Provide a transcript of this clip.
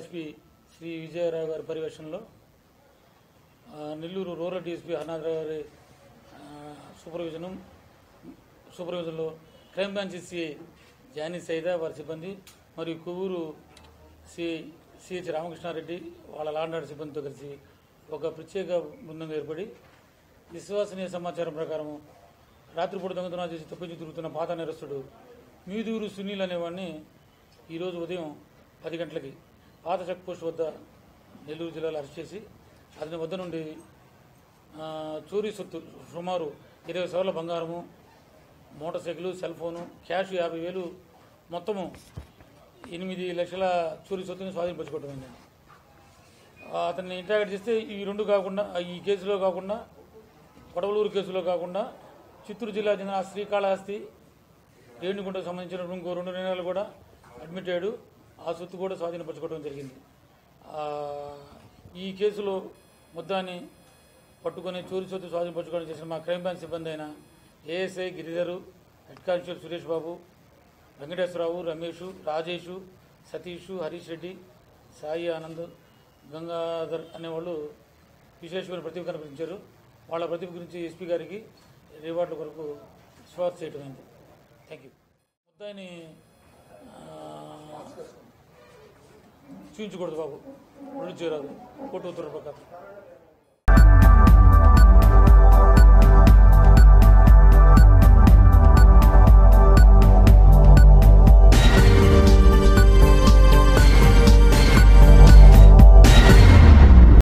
SP Shri Vijaya Rao గారి పర్యవేక్షణలో ఆ, నెల్లూరు రూరల్ డీఎస్పీ హర్నాథరావు గారి ఆ, సూపర్విజను సూపర్విజన్లో crime branch CI Jani Saida వారి సిబ్బంది మరియు కొవ్వూరు సి సిహెచ్ రామకృష్ణారెడ్డి వాళ్ళ లాండాడు సిబ్బందితో కలిసి ఒక ప్రత్యేక బృందంగా ఏర్పడి విశ్వసనీయ సమాచారం ప్రకారం రాత్రిపూట దొంగతనాలు చేసి తప్పించి తిరుగుతున్న పాత నేరస్తుడు మీదూరు సునీల్ అనేవాడిని ఈరోజు ఉదయం పది గంటలకి పాత చెక్ పోస్ట్ వద్ద నెల్లూరు జిల్లాలో అరెస్ట్ చేసి అతని వద్ద నుండి ఆ, చోరీ సొత్తు సుమారు ఇరవై సవర్ల బంగారము motor cycle cell phone cash యాభై వేలు మొత్తము ఎనిమిది లక్షల చోరీ సొత్తుని స్వాధీనపరచుకోవటమైంది ఆ, అతన్ని ఇంటరాగేట్ చేస్తే ఈ రెండు కాకుండా ఆ, ఈ కేసులో కాకుండా కొడవలూరు కేసులో కాకుండా చిత్తూరు జిల్లా చెందిన ఆ శ్రీకాళహస్తి రేణిగుంటకు సంబంధించిన ఇంకో రెండు నిర్ణయాలు కూడా అడ్మిట్ అయ్యాడు ఆ సొత్తు కూడా స్వాధీనపరచుకోవడం జరిగింది ఆ, ఈ కేసులో ముద్దాన్ని పట్టుకొని చోరీ సొత్తు స్వాధీనపరచుకోవడం చేసిన మా క్రైమ్ బ్రాంచ్ సిబ్బంది అయిన ASI Giridhar head constable Suresh Babu Venkateswararao Ramesh Rajesh Satish Harish Reddy Sai Anand Gangadhar అనేవాళ్ళు విశేషమైన ప్రతిభ కనిపించారు వాళ్ళ ప్రతిభ గురించి ఎస్పీ గారికి రివార్డుల కొరకు సిఫార్సు చేయటం అయింది థ్యాంక్ యూ ముద్దాయిని చూపించకూడదు బాబు ఒళ్ళు చేరాదు కోర్టు ఉత్తర్వు ప్రకారం